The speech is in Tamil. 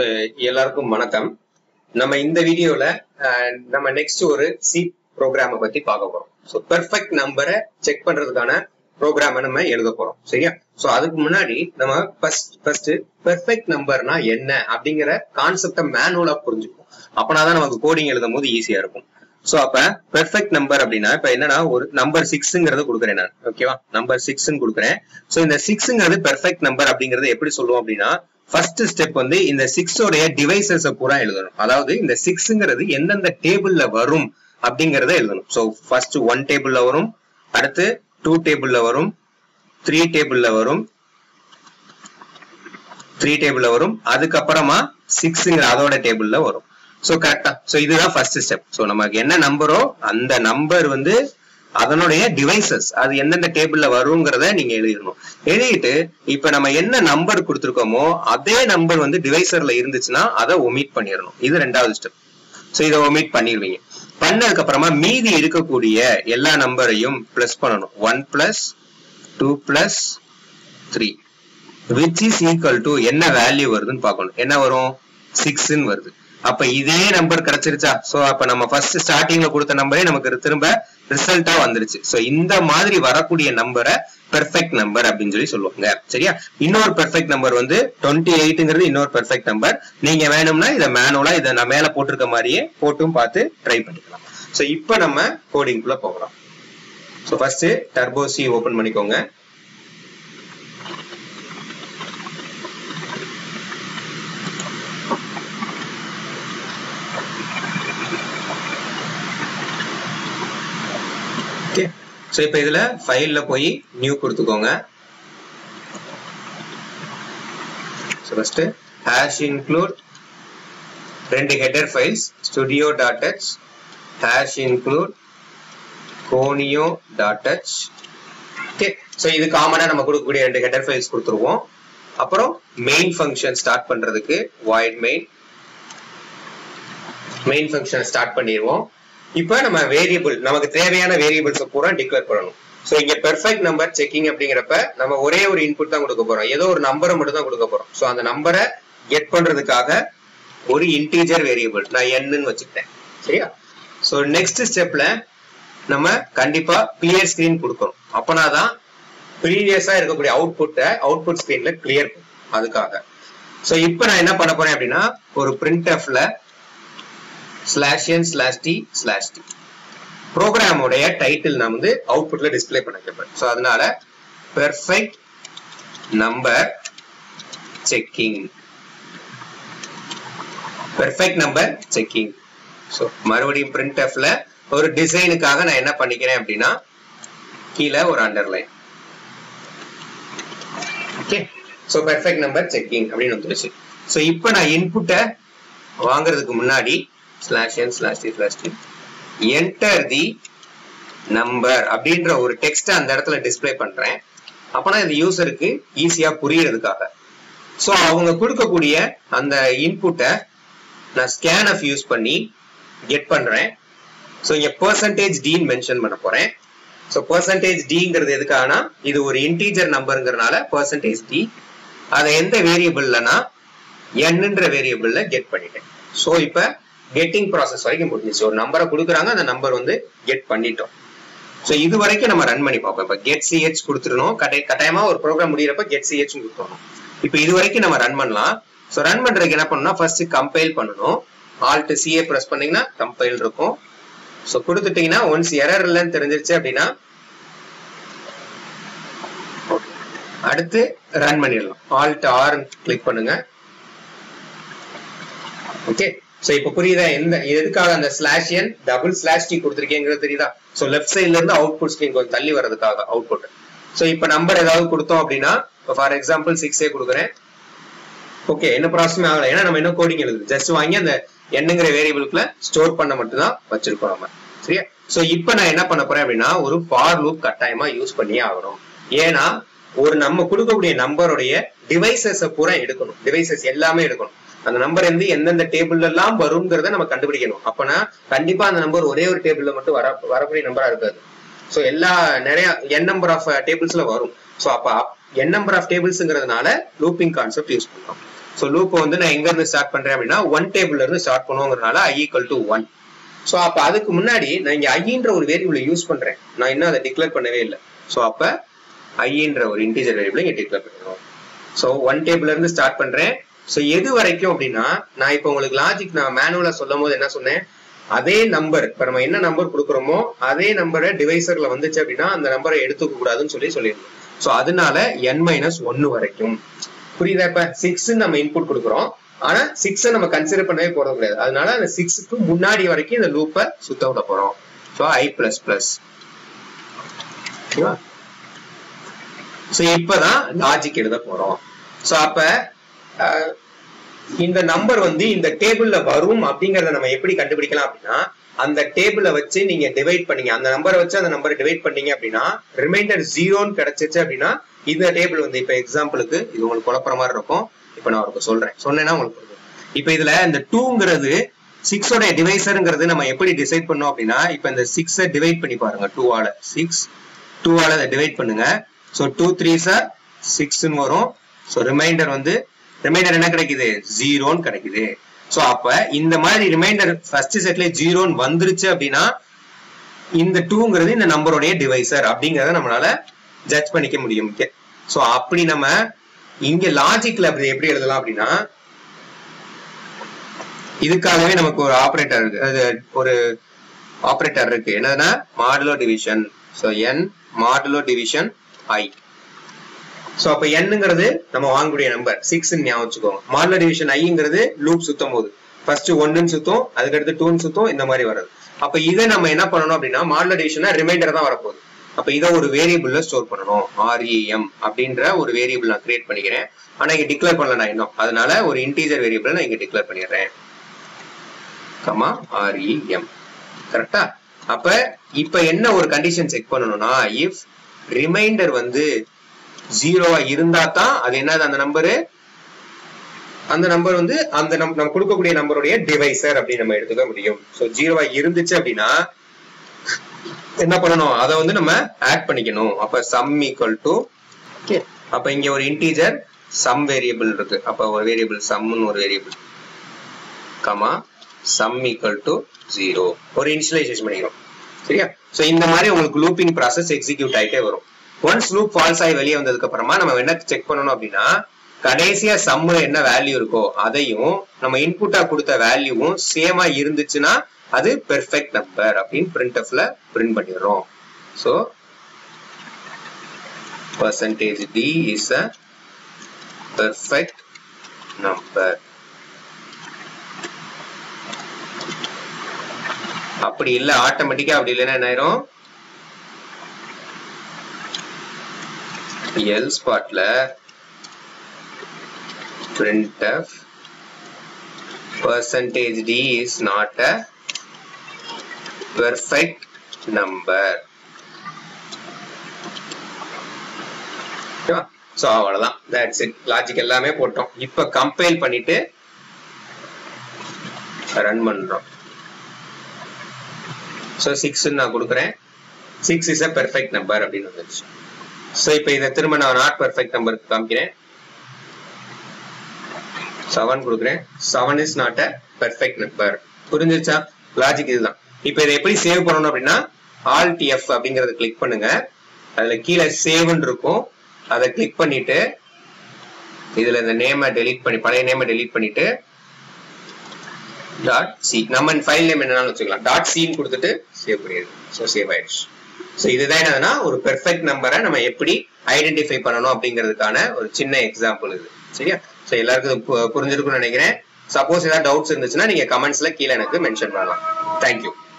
அஹ் எல்லாருக்கும் வணக்கம் நம்ம இந்த வீடியோல அஹ், நம்ம நெக்ஸ்ட் ஒரு சி ப்ரோக்ராம பத்தி பார்க்க போறோம் ஸோ பெர்ஃபெக்ட் நம்பரை செக் பண்றதுக்கான ப்ரோக்ராம நம்ம எழுத போறோம் சரியா ஸோ அதுக்கு முன்னாடி நம்ம ஃபர்ஸ்ட் ஃபர்ஸ்ட் பெர்ஃபெக்ட் நம்பர்னா என்ன அப்படிங்கிற கான்செப்டை மேனுவலா புரிஞ்சுப்போம் அப்பனாதான் நமக்கு கோடிங் எழுதும் போது ஈஸியா இருக்கும் சோ அப்ப பெர்ஃபெக்ட் நம்பர் அப்படின்னா இப்ப என்னன்னா ஒரு நம்பர் சிக்ஸ்ங்கிறது கொடுக்குறேன் நான் ஓகேவா நம்பர் சிக்ஸ்ன்னு கொடுக்குறேன் சோ இந்த சிக்ஸ்ங்கிறது பெர்ஃபெக்ட் நம்பர் அப்படிங்கறது எப்படி சொல்லுவோம் அப்படின்னா ஃபர்ஸ்ட் ஸ்டெப் வந்து இந்த சிக்ஸோடைய டிவைசஸ் பூரா எழுதணும் அதாவது இந்த சிக்ஸ்ங்கிறது எந்தெந்த டேபிள்ல வரும் அப்படிங்கறத எழுதணும் சோ ஃபர்ஸ்ட் ஒன் டேபிள்ல வரும் அடுத்து டூ டேபிள்ல வரும் த்ரீ டேபிள்ல வரும் த்ரீ டேபிள்ல வரும் அதுக்கப்புறமா சிக்ஸ்ங்கிற அதோட டேபிள்ல வரும் சோ கரெக்டா சோ இதுதான் ஃபர்ஸ்ட் ஸ்டெப் சோ நமக்கு என்ன நம்பரோ அந்த நம்பர் வந்து அதனுடைய டிவைசஸ் அது எந்தெந்த டேபிள்ல வருங்கிறத நீங்க எழுதிடணும் எழுதிட்டு இப்ப நம்ம என்ன நம்பர் கொடுத்துருக்கோமோ அதே நம்பர் வந்து டிவைசர்ல இருந்துச்சுன்னா அதை ஒமிட் பண்ணிடணும் இது ரெண்டாவது ஸ்டெப் சோ இதை ஒமிட் பண்ணிடுவீங்க பண்ணதுக்கு அப்புறமா மீதி இருக்கக்கூடிய எல்லா நம்பரையும் பிளஸ் பண்ணணும் one plus two plus three which is equal to என்ன வேல்யூ வருதுன்னு பார்க்கணும் என்ன வரும் சிக்ஸ்ன்னு வருது அப்ப இதே நம்பர் கிடைச்சிருச்சா சோ அப்ப நம்ம ஃபர்ஸ்ட் ஸ்டார்டிங்ல கொடுத்த நம்பரே நமக்கு திரும்ப ரிசல்ட்டா வந்துருச்சு சோ இந்த மாதிரி வரக்கூடிய நம்பரை பெர்ஃபெக்ட் நம்பர் அப்படின்னு சொல்லி சொல்லுவாங்க சரியா இன்னொரு பெர்ஃபெக்ட் நம்பர் வந்து டுவெண்ட்டி எயிட்ங்கிறது இன்னொரு பெர்ஃபெக்ட் நம்பர் நீங்க வேணும்னா இதை மேனுவலா இதை நான் மேல போட்டிருக்க மாதிரியே போட்டும் பார்த்து ட்ரை பண்ணிக்கலாம் சோ இப்போ நம்ம கோடிங்குள்ள போகலாம் so first turbo C open பண்ணிக்கோங்க ஓகே ஸோ இப்போ இதுல ஃபைல்ல போய் நியூ கொடுத்துக்கோங்க ஸோ ஃபர்ஸ்ட் ஹேஷ் இன்க்ளூட் ரெண்டு header files studio dot h hash include conio dot h okay so இது காமனா நம்ம கொடுக்கக்கூடிய ரெண்டு ஹெடர் ஃபைல்ஸ் கொடுத்துருவோம் அப்புறம் மெயின் ஃபங்க்ஷன் ஸ்டார்ட் பண்றதுக்கு void main main function start பண்ணிடுவோம் இப்போ நம்ம வேரியபிள் நமக்கு தேவையான வேரியபிள்ஸ் பூரா டிக்ளேர் பண்ணணும் ஸோ இங்க பெர்ஃபெக்ட் நம்பர் செக்கிங் அப்படிங்கிறப்ப நம்ம ஒரே ஒரு இன்புட் தான் கொடுக்க போறோம் ஏதோ ஒரு நம்பரை மட்டும் தான் கொடுக்க போறோம் ஸோ அந்த நம்பரை கெட் பண்றதுக்காக ஒரு இன்டீஜர் வேரியபிள் நான் என்னன்னு வச்சுக்கிட்டேன் சரியா ஸோ நெக்ஸ்ட் ஸ்டெப்ல நம்ம கண்டிப்பா கிளியர் ஸ்கிரீன் கொடுக்கணும் அப்பனாதான் ப்ரீவியஸா இருக்கக்கூடிய அவுட்புட்டை அவுட்புட் ஸ்கிரீன்ல கிளியர் அதுக்காக ஸோ இப்போ நான் என்ன பண்ண போறேன் அப்படின்னா ஒரு பிரிண்ட் எஃப்ல slash n slash t slash t ப்ரோக்ராமோடைய டைட்டில் நான் வந்து அவுட்புட்ல டிஸ்பிளே பண்ண கேட்பேன் ஸோ அதனால perfect number checking perfect number checking so மறுபடியும் பிரிண்ட் எஃப்ல ஒரு டிசைனுக்காக நான் என்ன பண்ணிக்கிறேன் அப்படின்னா கீழே ஒரு underline okay so perfect number checking அப்படின்னு வந்துருச்சு ஸோ இப்போ நான் இன்புட்டை வாங்குறதுக்கு முன்னாடி slash n slash t slash t enter the number அப்படின்ற ஒரு டெக்ஸ்ட் அந்த இடத்துல டிஸ்பிளே பண்றேன் அப்பனா இந்த யூசருக்கு ஈஸியா புரியறதுக்காக ஸோ அவங்க கொடுக்கக்கூடிய அந்த இன்புட்டை நான் ஸ்கேன்எஃப் யூஸ் பண்ணி கெட் பண்றேன் ஸோ இங்க பெர்சன்டேஜ் டீன் மென்ஷன் பண்ண போறேன் ஸோ பெர்சன்டேஜ் டிங்கிறது எதுக்காகனா இது ஒரு இன்டீஜர் நம்பருங்கிறனால பெர்சன்டேஜ் டி அதை எந்த வேரியபிள்லனா என்னன்ற வேரியபிள்ல கெட் பண்ணிட்டேன் ஸோ இப்போ கெட்டிங் ப்ராசஸ் வரைக்கும் முடிஞ்சிச்சு ஒரு நம்பரை கொடுக்குறாங்க அந்த நம்பர் வந்து கெட் பண்ணிட்டோம் ஸோ இது வரைக்கும் நம்ம ரன் பண்ணி பார்ப்போம் இப்போ கெட் சிஹெச் கொடுத்துடணும் கட்டாய கட்டாயமா ஒரு ப்ரோக்ராம் முடியிறப்ப கெட் சிஹெச் கொடுத்துடணும் இப்போ இது வரைக்கும் நம்ம ரன் பண்ணலாம் ஸோ ரன் பண்றதுக்கு என்ன பண்ணணும்னா ஃபர்ஸ்ட் கம்பைல் பண்ணணும் ஆல்ட் சிஏ ப்ரெஸ் பண்ணீங்கன்னா கம்பைல் இருக்கும் ஸோ கொடுத்துட்டீங்கன்னா ஒன்ஸ் எரர் இல்லைன்னு தெரிஞ்சிருச்சு அப்படின்னா அடுத்து ரன் பண்ணிடலாம் ஆல்ட் ஆர் கிளிக் பண்ணுங்க ஓகே சோ இப்ப புரியுதா எந்த எதுக்காக அந்த slash n double slash t கொடுத்துருக்கேங்கிறது தெரியுதா சோ லெஃப்ட் சைட்ல இருந்து அவுட்புட் ஸ்கிரீன் கொஞ்சம் தள்ளி வர்றதுக்காக அவுட்புட் சோ இப்ப நம்பர் ஏதாவது கொடுத்தோம் அப்படின்னா ஃபார் எக்ஸாம்பிள் சிக்ஸே கொடுக்குறேன் ஓகே என்ன ப்ராசஸுமே ஆகல ஏன்னா நம்ம என்ன கோடிங் எழுது ஜஸ்ட் வாங்கி அந்த எண்ணுங்கிற வேரியபிளுக்குள்ள ஸ்டோர் பண்ண மட்டும் தான் வச்சிருக்கோம் நம்ம சரியா சோ இப்போ நான் என்ன பண்ண போறேன் அப்படின்னா ஒரு ஃபார் லூப் கட்டாயமா யூஸ் பண்ணியே ஆகணும் ஏன்னா ஒரு நம்ம கொடுக்கக்கூடிய நம்பருடைய டிவைசஸ் பூரா எடுக்கணும் டிவைசஸ் எல்லாமே எடுக்கணும் அந்த நம்பர் வந்து எந்தெந்த டேபிள்ல எல்லாம் வருங்கிறத நம்ம கண்டுபிடிக்கணும் அப்பனா கண்டிப்பா அந்த நம்பர் ஒரே ஒரு டேபிள்ல மட்டும் வர வரக்கூடிய நம்பரா இருக்காது ஸோ எல்லா நிறைய என் நம்பர் ஆஃப் டேபிள்ஸ்ல வரும் ஸோ அப்ப என் நம்பர் ஆஃப் டேபிள்ஸ்ங்கிறதுனால லூப்பிங் கான்செப்ட் யூஸ் பண்ணலாம் ஸோ லூப் வந்து நான் எங்க இருந்து ஸ்டார்ட் பண்றேன் அப்படின்னா ஒன் டேபிள்ல இருந்து ஸ்டார்ட் பண்ணுவோங்கிறனால I equal to one so அப்ப அதுக்கு முன்னாடி நான் இங்க ஐன்ற ஒரு வேரியபிளை யூஸ் பண்றேன் நான் இன்னும் அதை டிக்ளேர் பண்ணவே இல்லை ஸோ அப்ப ஐன்ற ஒரு இன்டீஜர் வேரியபிளை இங்க டிக்ளேர் பண்ணிடுவோம் ஸோ ஒன் டேபிள்ல இருந்து ஸ்டார்ட் பண்றேன் ஸோ எது வரைக்கும் அப்படின்னா நான் இப்போ உங்களுக்கு லாஜிக் நான் மேனுவலா சொல்லும் போது என்ன சொன்னேன் அதே நம்பர் இப்ப நம்ம என்ன நம்பர் கொடுக்குறோமோ அதே நம்பரை டிவைசர்ல வந்துச்சு அப்படின்னா அந்த நம்பரை எடுத்துக்க கூடாதுன்னு சொல்லி சொல்லியிருந்தோம் ஸோ அதனால என் மைனஸ் ஒன்னு வரைக்கும் புரியுதா இப்ப சிக்ஸ் நம்ம இன்புட் கொடுக்குறோம் ஆனா சிக்ஸ் நம்ம கன்சிடர் பண்ணவே போறது கிடையாது அதனால அந்த சிக்ஸ்க்கு முன்னாடி வரைக்கும் இந்த லூப்பை சுத்த விட போறோம் ஸோ ஐ பிளஸ் பிளஸ் ஓகேவா ஸோ இப்பதான் லாஜிக் எழுத போறோம் ஸோ அப்ப அஹ், இந்த நம்பர் வந்து இந்த டேபிள்ல வரும் அப்படிங்கறத நம்ம எப்படி கண்டுபிடிக்கலாம் அப்படின்னா அந்த டேபிள வச்சு நீங்க டிவைட் பண்ணீங்க அந்த நம்பரை வச்சு அந்த நம்பரை டிவைட் பண்ணீங்க அப்படின்னா ரிமைண்டர் ஜீரோன்னு கிடைச்சிச்சு அப்படின்னா இந்த டேபிள் வந்து இப்ப எக்ஸாம்பிளுக்கு இது உங்களுக்கு குழப்பற மாதிரி இருக்கும் இப்ப நான் உங்களுக்கு சொல்றேன் சொன்னேன்னா உங்களுக்கு புரியும். இப்ப இதுல இந்த டூங்கிறது சிக்ஸோட டிவைசருங்கிறது நம்ம எப்படி டிசைட் பண்ணோம் அப்படின்னா இப்ப இந்த சிக்ஸை டிவைட் பண்ணி பாருங்க டூவால சிக்ஸ் டூவால அதை டிவைட் பண்ணுங்க ஸோ டூ த்ரீ சார் சிக்ஸ்ன்னு வரும் ஸோ ரிமைண்டர் வந்து ரிமைண்டர் என்ன கிடைக்குது ஜீரோன்னு கிடைக்குது ஸோ அப்ப இந்த மாதிரி ரிமைண்டர் ஃபர்ஸ்ட் செட்ல ஜீரோன்னு வந்துருச்சு அப்படின்னா இந்த டூங்கிறது இந்த நம்பருடைய டிவைசர் அப்படிங்கறத நம்மளால ஜட்ஜ் பண்ணிக்க முடியும் ஸோ அப்படி நம்ம இங்க லாஜிக்ல அப்படி எப்படி எழுதலாம் அப்படின்னா இதுக்காகவே நமக்கு ஒரு ஆபரேட்டர் இருக்கு அது ஒரு ஆபரேட்டர் இருக்கு என்னதுன்னா modulo division so n modulo division I so அப்ப என்னங்கிறது நம்ம வாங்கக்கூடிய நம்பர் சிக்ஸ் ஞாபகம் வச்சுக்கோங்க மாடுலோ டிவிஷன் ஐங்கிறது லூப் சுத்தும் போது ஃபர்ஸ்ட் ஒன்னு சுத்தும் அதுக்கடுத்து டூன்னு சுத்தும் இந்த மாதிரி வருது அப்ப இதை நம்ம என்ன பண்ணணும் அப்படின்னா மாடுலோ டிவிஷனா ரிமைண்டர் தான் வரப்போகுது அப்ப இதை ஒரு வேரியபிள்ல ஸ்டோர் பண்ணணும் ஆர்இஎம் அப்படின்ற ஒரு வேரியபிள் நான் கிரியேட் பண்ணிக்கிறேன் ஆனா இங்க டிக்ளேர் பண்ணல நான் இன்னும் அதனால ஒரு இன்டீஜர் வேரியபிள் நான் இங்க டிக்ளேர் பண்ணிடுறேன் கமா ஆர்இஎம் கரெக்டா அப்ப இப்ப என்ன ஒரு கண்டிஷன் செக் பண்ணணும்னா இஃப் ரிமைண்டர் வந்து ஜீரோவா இருந்தா தான் அது என்னது அந்த நம்பரு அந்த நம்பர் வந்து அந்த நம் நம்ம கொடுக்கக்கூடிய நம்பருடைய டிவைசர் அப்படின்னு நம்ம எடுத்துக்க முடியும் ஸோ ஜீரோவா இருந்துச்சு அப்படின்னா என்ன பண்ணணும் அதை வந்து நம்ம ஆட் பண்ணிக்கணும் அப்ப சம் ஈக்குவல் டு அப்ப இங்க ஒரு இன்டீஜர் சம் வேரியபிள் இருக்கு அப்ப ஒரு வேரியபிள் சம்னு ஒரு variable comma sum equal to zero ஒரு இனிஷியலைசேஷன் பண்ணிக்கிறோம் சரியா சோ இந்த மாதிரி உங்களுக்கு லூப்பிங் ப்ராசஸ் எக்ஸிக்யூட் ஆயிட்டே வரும் ஒன்ஸ் லூப் ஃபால்ஸ் ஆகி வெளியே வந்ததுக்கு அப்புறமா நம்ம என்ன செக் பண்ணணும் அப்படின்னா கடைசியா சம்முல என்ன வேல்யூ இருக்கோ அதையும் நம்ம இன்புட்டா கொடுத்த வேல்யூவும் சேமா இருந்துச்சுன்னா அது பெர்ஃபெக்ட் நம்பர் அப்படின்னு பிரிண்ட்எஃப்ல பிரிண்ட் பண்ணிடுறோம் so percentage d is a perfect number அப்படி இல்ல ஆட்டோமேட்டிக்கா அப்படி இல்லைன்னா என்ன ஆயிரும் எல் ஸ்பாட்ல printf percentage d is not a perfect number so அவ்வளவுதான் தட்ஸ் இட் லாஜிக் எல்லாமே போட்டோம் இப்ப கம்பைல் பண்ணிட்டு ரன் பண்றோம் ஸோ சிக்ஸ் நான் கொடுக்குறேன் six is a perfect number அப்படின்னு வந்துருச்சு ஸோ இப்போ இதை திரும்ப நான் நாட் பெர்ஃபெக்ட் நம்பருக்கு காமிக்கிறேன் செவன் கொடுக்குறேன் seven is not a perfect number புரிஞ்சிருச்சா லாஜிக் இதுதான் இப்போ இதை எப்படி சேவ் பண்ணணும் அப்படின்னா ஆல்ட் எஃப் அப்படிங்கறத கிளிக் பண்ணுங்க அதுல கீழே சேவ்னு இருக்கும் அதை கிளிக் பண்ணிட்டு இதுல இந்த நேமை டெலீட் பண்ணி பழைய நேமை டெலீட் பண்ணிட்டு டாட் சி நம்ம ஃபைல் நேம் என்னன்னு வச்சுக்கலாம் டாட் சின்னு கொடுத்துட்டு சேவ் பண்ணிடுது ஸோ சேவ் ஆயிடுச்சு ஸோ இதுதான் என்னதுன்னா ஒரு பெர்ஃபெக்ட் நம்பரை நம்ம எப்படி ஐடென்டிஃபை பண்ணணும் அப்படிங்கிறதுக்கான ஒரு சின்ன எக்ஸாம்பிள் இது சரியா ஸோ எல்லாருக்கும் இது பு- புரிஞ்சிருக்கும்னு நினைக்கிறேன் சப்போஸ் ஏதாவது டவுட்ஸ் இருந்துச்சுன்னா நீங்க கமெண்ட்ஸ்ல கீழே எனக்கு மென்ஷன் பண்ணலாம் தேங்க்யூ